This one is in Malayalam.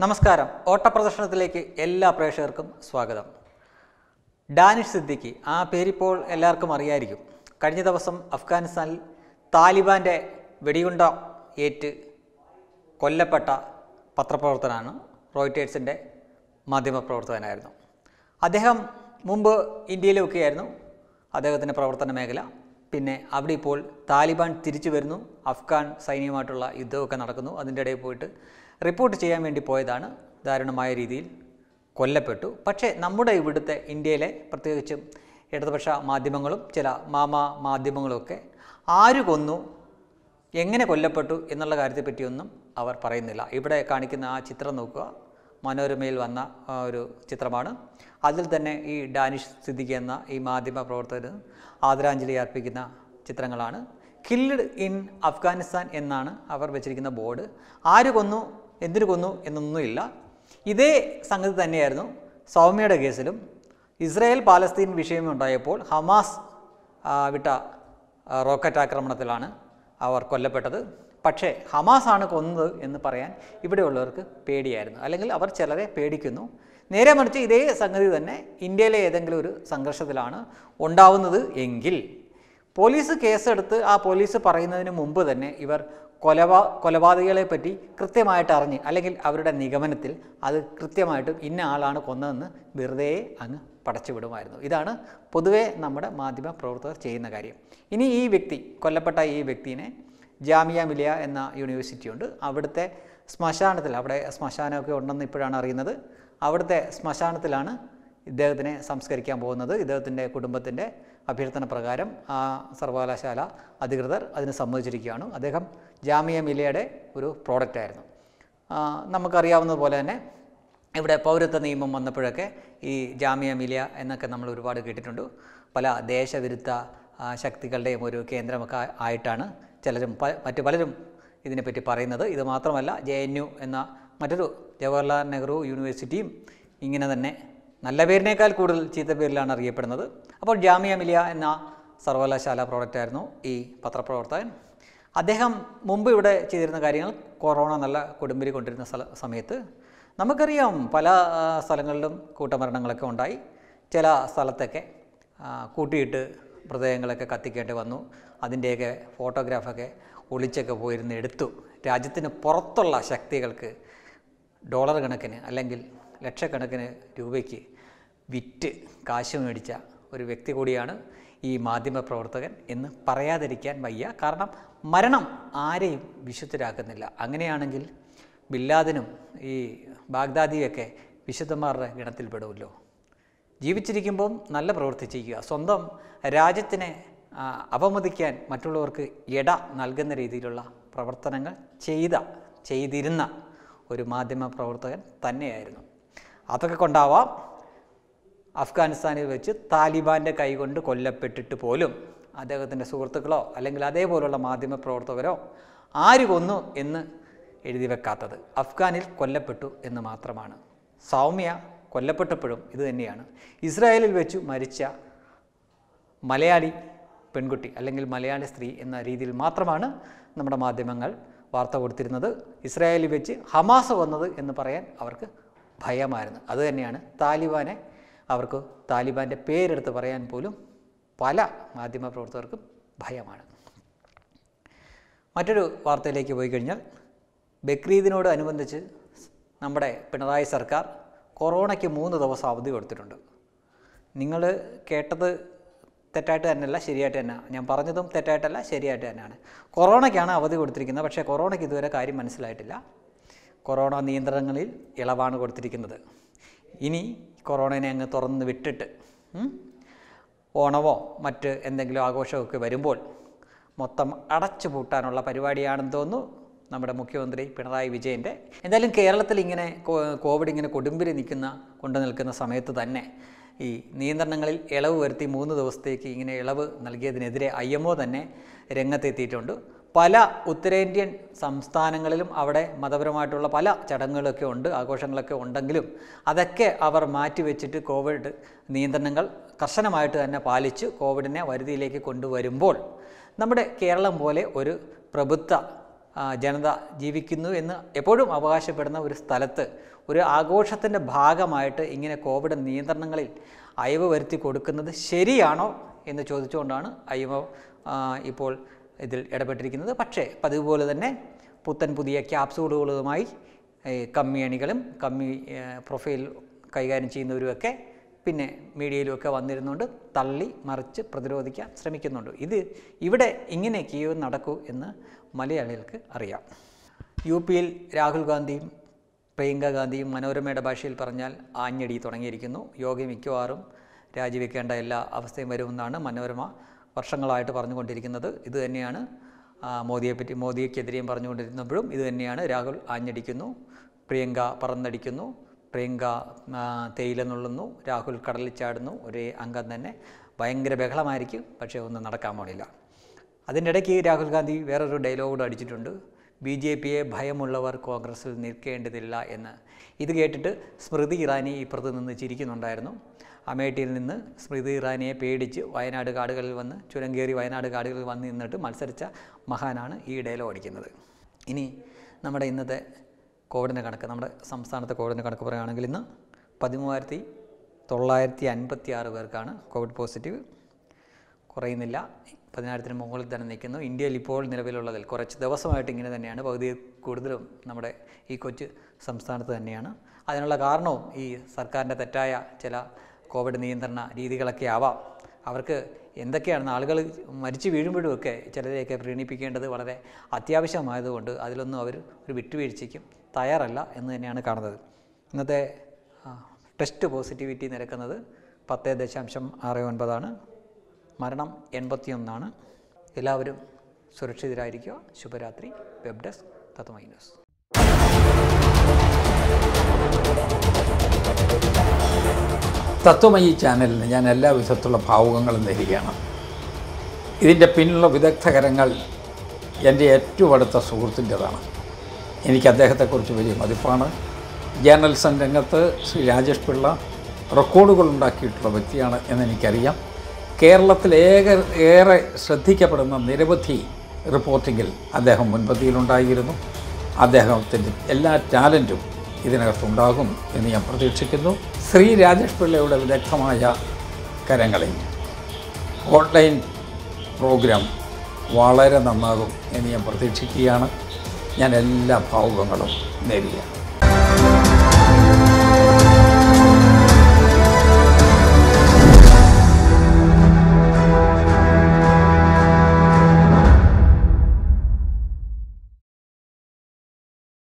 നമസ്കാരം ഓട്ടപ്രദർശനത്തിലേക്ക് എല്ലാ പ്രേക്ഷകർക്കും സ്വാഗതം ഡാനിഷ് സിദ്ദിഖി ആ പേരിപ്പോൾ എല്ലാവർക്കും അറിയായിരിക്കും കഴിഞ്ഞ ദിവസം അഫ്ഗാനിസ്ഥാനിൽ താലിബാൻ്റെ വെടിയുണ്ട ഏറ്റ് കൊല്ലപ്പെട്ട പത്രപ്രവർത്തനാണ് റോയിറ്റേഴ്സിൻ്റെ മാധ്യമപ്രവർത്തകനായിരുന്നു അദ്ദേഹം മുമ്പ് ഇന്ത്യയിലൊക്കെയായിരുന്നു അദ്ദേഹത്തിൻ്റെ പ്രവർത്തന മേഖല പിന്നെ അവിടെ ഇപ്പോൾ താലിബാൻ തിരിച്ചു വരുന്നു അഫ്ഗാൻ സൈന്യവുമായിട്ടുള്ള യുദ്ധമൊക്കെ നടക്കുന്നു അതിൻ്റെ ഇടയിൽ പോയിട്ട് റിപ്പോർട്ട് ചെയ്യാൻ വേണ്ടി പോയതാണ് ദാരുണമായ രീതിയിൽ കൊല്ലപ്പെട്ടു പക്ഷേ നമ്മുടെ ഇവിടുത്തെ ഇന്ത്യയിലെ പ്രത്യേകിച്ചും ഇടതുപക്ഷ മാധ്യമങ്ങളും ചില മാമാ മാധ്യമങ്ങളുമൊക്കെ ആര് കൊന്നു എങ്ങനെ കൊല്ലപ്പെട്ടു എന്നുള്ള കാര്യത്തെപ്പറ്റിയൊന്നും അവർ പറയുന്നില്ല ഇവിടെ കാണിക്കുന്ന ആ ചിത്രം നോക്കുക മനോരമയിൽ വന്ന ആ, ഒരു ചിത്രമാണ് അതിൽ തന്നെ ഈ ഡാനിഷ് സിദ്ദിഖ് എന്ന ഈ മാധ്യമ പ്രവർത്തകർ ആദരാഞ്ജലി അർപ്പിക്കുന്ന ചിത്രങ്ങളാണ് കിൽഡ് ഇൻ അഫ്ഗാനിസ്ഥാൻ എന്നാണ് അവർ വെച്ചിരിക്കുന്ന ബോർഡ് ആര് കൊന്നു എന്തിനു കൊന്നു എന്നൊന്നുമില്ല ഇതേ സംഗതി തന്നെയായിരുന്നു സൗമ്യയുടെ കേസിലും ഇസ്രായേൽ പാലസ്തീൻ വിഷയം ഉണ്ടായപ്പോൾ ഹമാസ് ആ, വിട്ട ആ, റോക്കറ്റ് ആക്രമണത്തിലാണ് അവർ കൊല്ലപ്പെട്ടത് പക്ഷേ ഹമാസ് ആണ് കൊന്നത് എന്ന് പറയാൻ ഇവിടെയുള്ളവർക്ക് പേടിയായിരുന്നു അല്ലെങ്കിൽ അവർ ചിലരെ പേടിക്കുന്നു നേരെ മറിച്ച് ഇതേ സംഗതി തന്നെ ഇന്ത്യയിലെ ഏതെങ്കിലും ഒരു സംഘർഷത്തിലാണ് ഉണ്ടാവുന്നത് എങ്കിൽ പോലീസ് കേസെടുത്ത് ആ പോലീസ് പറയുന്നതിന് മുമ്പ് തന്നെ ഇവർ കൊലപാ കൊലപാതകികളെ പറ്റി കൃത്യമായിട്ട് അറിഞ്ഞ് അല്ലെങ്കിൽ അവരുടെ നിഗമനത്തിൽ അത് കൃത്യമായിട്ടും ഇന്ന ആളാണ് കൊന്നതെന്ന് വെറുതെ അങ്ങ് പടച്ചു വിടുമായിരുന്നു ഇതാണ് പൊതുവേ നമ്മുടെ മാധ്യമ പ്രവർത്തകർ ചെയ്യുന്ന കാര്യം ഇനി ഈ വ്യക്തി കൊല്ലപ്പെട്ട ഈ വ്യക്തിനെ ജാമിയ മിലിയ എന്ന യൂണിവേഴ്സിറ്റി ഉണ്ട് അവിടുത്തെ ശ്മശാനത്തിൽ അവിടെ ശ്മശാനമൊക്കെ ഉണ്ടെന്ന് ഇപ്പോഴാണ് അറിയുന്നത് അവിടുത്തെ ശ്മശാനത്തിലാണ് ഇദ്ദേഹത്തിനെ സംസ്കരിക്കാൻ പോകുന്നത് ഇദ്ദേഹത്തിൻ്റെ കുടുംബത്തിൻ്റെ അഭ്യർത്ഥന പ്രകാരം ആ സർവകലാശാല അധികൃതർ അതിന് സമ്മതിച്ചിരിക്കുകയാണ് അദ്ദേഹം ജാമിയ മിലിയയുടെ ഒരു പ്രോഡക്റ്റായിരുന്നു ആ, നമുക്കറിയാവുന്നത് പോലെ തന്നെ ഇവിടെ പൗരത്വ നിയമം വന്നപ്പോഴൊക്കെ ഈ ജാമിയ മിലിയ എന്നൊക്കെ നമ്മൾ ഒരുപാട് കേട്ടിട്ടുണ്ട് പല ദേശവിരുദ്ധ ആ, ശക്തികളുടെയും ഒരു കേന്ദ്രമൊക്കെ ആ- ആയിട്ടാണ് ചിലരും പ- മറ്റു പലരും ഇതിനെപ്പറ്റി പറയുന്നത് ഇത് മാത്രമല്ല ജെ എൻ യു എന്ന മറ്റൊരു ജവഹർലാൽ നെഹ്റു യൂണിവേഴ്സിറ്റിയും ഇങ്ങനെ തന്നെ നല്ല പേരിനേക്കാൾ കൂടുതൽ ചീത്ത പേരിലാണ് അറിയപ്പെടുന്നത് അപ്പോൾ ജാമിയ മിലിയ എന്ന സർവകലാശാല പ്രോഡക്റ്റായിരുന്നു ഈ പത്രപ്രവർത്തകൻ അദ്ദേഹം മുമ്പ് ഇവിടെ ചെയ്തിരുന്ന കാര്യങ്ങൾ കൊറോണ നല്ല കൊടുമ്പിരി കൊണ്ടിരുന്ന സ്ഥല സമയത്ത് നമുക്കറിയാം പല ആ, സ്ഥലങ്ങളിലും കൂട്ടമരണങ്ങളൊക്കെ ഉണ്ടായി ചില സ്ഥലത്തൊക്കെ ആ, കൂട്ടിയിട്ട് മൃതദേഹങ്ങളൊക്കെ കത്തിക്കേണ്ടി വന്നു അതിൻ്റെയൊക്കെ ഫോട്ടോഗ്രാഫൊക്കെ ഒളിച്ചൊക്കെ പോയിരുന്ന് എടുത്തു രാജ്യത്തിന് പുറത്തുള്ള ശക്തികൾക്ക് ഡോളർ കണക്കിന് അല്ലെങ്കിൽ ലക്ഷക്കണക്കിന് രൂപയ്ക്ക് വിറ്റ് കാശ് മേടിച്ച ഒരു വ്യക്തി കൂടിയാണ് ഈ മാധ്യമ പ്രവർത്തകൻ എന്ന് പറയാതിരിക്കാൻ വയ്യ കാരണം മരണം ആരെയും വിശുദ്ധരാക്കുന്നില്ല അങ്ങനെയാണെങ്കിൽ ബില്ലാദിനും ഈ ബാഗ്ദാദിയൊക്കെ വിശുദ്ധന്മാരുടെ ഗണത്തിൽപ്പെടുമല്ലോ ജീവിച്ചിരിക്കുമ്പം നല്ല പ്രവൃത്തി ചെയ്യുക സ്വന്തം രാജ്യത്തിനെ ആ, അപമതിക്കാൻ മറ്റുള്ളവർക്ക് ഇട നൽകുന്ന രീതിയിലുള്ള പ്രവർത്തനങ്ങൾ ചെയ്ത ചെയ്തിരുന്ന ഒരു മാധ്യമ പ്രവർത്തകൻ തന്നെയായിരുന്നു അതൊക്കെ കൊണ്ടാവാം അഫ്ഗാനിസ്ഥാനിൽ വെച്ച് താലിബാൻ്റെ കൈകൊണ്ട് കൊല്ലപ്പെട്ടിട്ട് പോലും അദ്ദേഹത്തിൻ്റെ സുഹൃത്തുക്കളോ അല്ലെങ്കിൽ അതേപോലുള്ള മാധ്യമ പ്രവർത്തകരോ ആര് കൊന്നു എന്ന് എഴുതി വെക്കാത്തത് അഫ്ഗാനിൽ കൊല്ലപ്പെട്ടു എന്ന് മാത്രമാണ് സൗമ്യ കൊല്ലപ്പെട്ടപ്പോഴും ഇത് തന്നെയാണ് ഇസ്രായേലിൽ വെച്ച് മരിച്ച മലയാളി പെൺകുട്ടി അല്ലെങ്കിൽ മലയാളി സ്ത്രീ എന്ന രീതിയിൽ മാത്രമാണ് നമ്മുടെ മാധ്യമങ്ങൾ വാർത്ത കൊടുത്തിരുന്നത് ഇസ്രായേലിൽ വെച്ച് ഹമാസ് വന്നത് എന്ന് പറയാൻ അവർക്ക് ഭയമായിരുന്നു അതുതന്നെയാണ് താലിബാനെ അവർക്ക് താലിബാൻ്റെ പേരെടുത്ത് പറയാൻ പോലും പല മാധ്യമപ്രവർത്തകർക്കും ഭയമാണ് മറ്റൊരു വാർത്തയിലേക്ക് പോയി കഴിഞ്ഞാൽ ബക്രീദിനോട് അനുബന്ധിച്ച് നമ്മുടെ പിണറായി സർക്കാർ കൊറോണയ്ക്ക് മൂന്ന് ദിവസം അവധി കൊടുത്തിട്ടുണ്ട് നിങ്ങൾ കേട്ടത് തെറ്റായിട്ട് തന്നെയല്ല ശരിയായിട്ട് തന്നെ ഞാൻ പറഞ്ഞതും തെറ്റായിട്ടല്ല ശരിയായിട്ട് തന്നെയാണ് കൊറോണയ്ക്കാണ് അവധി കൊടുത്തിരിക്കുന്നത് പക്ഷേ കൊറോണയ്ക്ക് ഇതുവരെ കാര്യം മനസ്സിലായിട്ടില്ല കൊറോണ നിയന്ത്രണങ്ങളിൽ ഇളവാണ് കൊടുത്തിരിക്കുന്നത് ഇനി കൊറോണനെ അങ്ങ് തുറന്ന് വിട്ടിട്ട് ഉം, ഓണമോ മറ്റ് എന്തെങ്കിലും ആഘോഷമൊക്കെ വരുമ്പോൾ മൊത്തം അടച്ചു പൂട്ടാനുള്ള പരിപാടിയാണെന്ന് തോന്നുന്നു നമ്മുടെ മുഖ്യമന്ത്രി പിണറായി വിജയൻ്റെ എന്തായാലും കേരളത്തിൽ ഇങ്ങനെ കോ- കോവിഡ് ഇങ്ങനെ കൊടുമ്പിരി നിൽക്കുന്ന കൊണ്ടു നിൽക്കുന്ന സമയത്ത് തന്നെ ഈ നിയന്ത്രണങ്ങളിൽ ഇളവ് വരുത്തി മൂന്ന് ദിവസത്തേക്ക് ഇങ്ങനെ ഇളവ് നൽകിയതിനെതിരെ ഐ എം തന്നെ രംഗത്തെത്തിയിട്ടുണ്ട് പല ഉത്തരേന്ത്യൻ സംസ്ഥാനങ്ങളിലും അവിടെ മതപരമായിട്ടുള്ള പല ചടങ്ങുകളൊക്കെ ഉണ്ട് ആഘോഷങ്ങളൊക്കെ ഉണ്ടെങ്കിലും അതൊക്കെ അവർ മാറ്റിവെച്ചിട്ട് കോവിഡ് നിയന്ത്രണങ്ങൾ കർശനമായിട്ട് തന്നെ പാലിച്ച് കോവിഡിനെ വരുതിയിലേക്ക് കൊണ്ടുവരുമ്പോൾ നമ്മുടെ കേരളം പോലെ ഒരു പ്രബുദ്ധ ആ, ജനത ജീവിക്കുന്നു എന്ന് എപ്പോഴും അവകാശപ്പെടുന്ന ഒരു സ്ഥലത്ത് ഒരു ആഘോഷത്തിൻ്റെ ഭാഗമായിട്ട് ഇങ്ങനെ കോവിഡ് നിയന്ത്രണങ്ങളിൽ അയവ് വരുത്തി കൊടുക്കുന്നത് ശരിയാണോ എന്ന് ചോദിച്ചുകൊണ്ടാണ് അയ്യമ ഇപ്പോൾ ഇതിൽ ഇടപെട്ടിരിക്കുന്നത് പക്ഷേ പതിവ് പോലെ തന്നെ പുത്തൻ പുതിയ ക്യാപ്സൂളുകളുമായി ഈ കമ്മി അണികളും കമ്മി ഏഹ്, പ്രൊഫൈൽ കൈകാര്യം ചെയ്യുന്നവരുമൊക്കെ പിന്നെ മീഡിയയിലുമൊക്കെ വന്നിരുന്നുകൊണ്ട് തള്ളി മറിച്ച് പ്രതിരോധിക്കാൻ ശ്രമിക്കുന്നുണ്ട് ഇത് ഇവിടെ ഇങ്ങനെയൊക്കെയോ നടക്കൂ എന്ന് മലയാളികൾക്ക് അറിയാം യു പിയിൽ രാഹുൽ ഗാന്ധിയും പ്രിയങ്ക ഗാന്ധിയും മനോരമയുടെ ഭാഷയിൽ പറഞ്ഞാൽ ആഞ്ഞടി തുടങ്ങിയിരിക്കുന്നു യോഗി മിക്കവാറും രാജിവെക്കേണ്ട എല്ലാ അവസ്ഥയും വരുമെന്നാണ് മനോരമ വർഷങ്ങളായിട്ട് പറഞ്ഞുകൊണ്ടിരിക്കുന്നത് ഇത് തന്നെയാണ് ആ, മോദിയെപ്പറ്റി മോദിക്കെതിരെയും പറഞ്ഞുകൊണ്ടിരുന്നപ്പോഴും ഇത് തന്നെയാണ് രാഹുൽ ആഞ്ഞടിക്കുന്നു പ്രിയങ്ക പറന്നടിക്കുന്നു പ്രിയങ്ക ആ, തേയില നുള്ളുന്നു രാഹുൽ കടലിൽ ചാടുന്നു ഒരേ അംഗം തന്നെ ഭയങ്കര ബഹളമായിരിക്കും പക്ഷേ ഒന്നും നടക്കാൻ പോണില്ല അതിൻ്റെ ഇടയ്ക്ക് രാഹുൽ ഗാന്ധി വേറൊരു ഡയലോഗ് കൂടെ അടിച്ചിട്ടുണ്ട് ബി ജെ പിയെ ഭയമുള്ളവർ കോൺഗ്രസിൽ നിൽക്കേണ്ടതില്ല എന്ന് ഇത് കേട്ടിട്ട് സ്മൃതി ഇറാനി ഇപ്പുറത്ത് നിന്ന് ചിരിക്കുന്നുണ്ടായിരുന്നു അമേഠിയിൽ നിന്ന് സ്മൃതി ഇറാനിയെ പേടിച്ച് വയനാട് കാടുകളിൽ വന്ന് ചുരം കയറി വയനാട് കാടുകളിൽ വന്ന് നിന്നിട്ട് മത്സരിച്ച മഹാനാണ് ഈ ഡയലോഗ് അടിക്കുന്നത് ഇനി നമ്മുടെ ഇന്നത്തെ കോവിഡിൻ്റെ കണക്ക് നമ്മുടെ സംസ്ഥാനത്തെ കോവിഡിൻ്റെ കണക്ക് പറയുകയാണെങ്കിൽ ഇന്ന് പതിമൂവായിരത്തി തൊള്ളായിരത്തി അൻപത്തി ആറ് പേർക്കാണ് കോവിഡ് പോസിറ്റീവ് കുറയുന്നില്ല പതിനായിരത്തിന് മുകളിൽ തന്നെ നിൽക്കുന്നു ഇന്ത്യയിൽ ഇപ്പോൾ നിലവിലുള്ളതിൽ കുറച്ച് ദിവസമായിട്ട് ഇങ്ങനെ തന്നെയാണ് പകുതി കൂടുതലും നമ്മുടെ ഈ കൊച്ചു സംസ്ഥാനത്ത് തന്നെയാണ് അതിനുള്ള കാരണവും ഈ സർക്കാരിൻ്റെ തെറ്റായ ചില കോവിഡ് നിയന്ത്രണ രീതികളൊക്കെ ആവാം അവർക്ക് എന്തൊക്കെയാണ് ആളുകൾ മരിച്ചു വീഴുമ്പോഴുമൊക്കെ ചിലരെയൊക്കെ പ്രീണിപ്പിക്കേണ്ടത് വളരെ അത്യാവശ്യമായതുകൊണ്ട് അതിലൊന്നും അവർ ഒരു വിട്ടുവീഴ്ചയ്ക്കും തയ്യാറല്ല എന്ന് തന്നെയാണ് കാണുന്നത് ഇന്നത്തെ ആ, ടെസ്റ്റ് പോസിറ്റിവിറ്റി നിരക്കുന്നത് പത്ത് ദശാംശം ആറ് ഒൻപതാണ് മരണം എൺപത്തിയൊന്നാണ് എല്ലാവരും സുരക്ഷിതരായിരിക്കുക ശുഭരാത്രി web desk Tatwamayi news Tatwamayi ചാനലിന് ഞാൻ എല്ലാ വിധത്തിലുള്ള ഭാവുകങ്ങളും നേരുകയാണ് ഇതിൻ്റെ പിന്നിലുള്ള വിദഗ്ധകരങ്ങൾ എൻ്റെ ഏറ്റവും അടുത്ത സുഹൃത്തിൻ്റെതാണ് എനിക്ക് അദ്ദേഹത്തെക്കുറിച്ച് വലിയ മതിപ്പാണ് ജേർണലിസം രംഗത്ത് ശ്രീ രാജേഷ് പിള്ള റെക്കോർഡുകൾ ഉണ്ടാക്കിയിട്ടുള്ള വ്യക്തിയാണ് എന്നെനിക്കറിയാം കേരളത്തിൽ ഏക ഏറെ ശ്രദ്ധിക്കപ്പെടുന്ന നിരവധി റിപ്പോർട്ടിങ്ങിൽ അദ്ദേഹം മുൻപന്തിയിലുണ്ടായിരുന്നു അദ്ദേഹത്തിൻ്റെ എല്ലാ ടാലൻറ്റും ഇതിനകത്തുണ്ടാകും എന്ന് ഞാൻ പ്രതീക്ഷിക്കുന്നു ശ്രീ രാജേഷ് പിള്ളയുടെ വിദഗ്ധമായ കരങ്ങളിൽ ഓൺലൈൻ പ്രോഗ്രാം വളരെ നന്നാകും എന്ന് ഞാൻ പ്രതീക്ഷിക്കുകയാണ് ഞാൻ എല്ലാ ഭാവുകങ്ങളും നേരുകയാണ്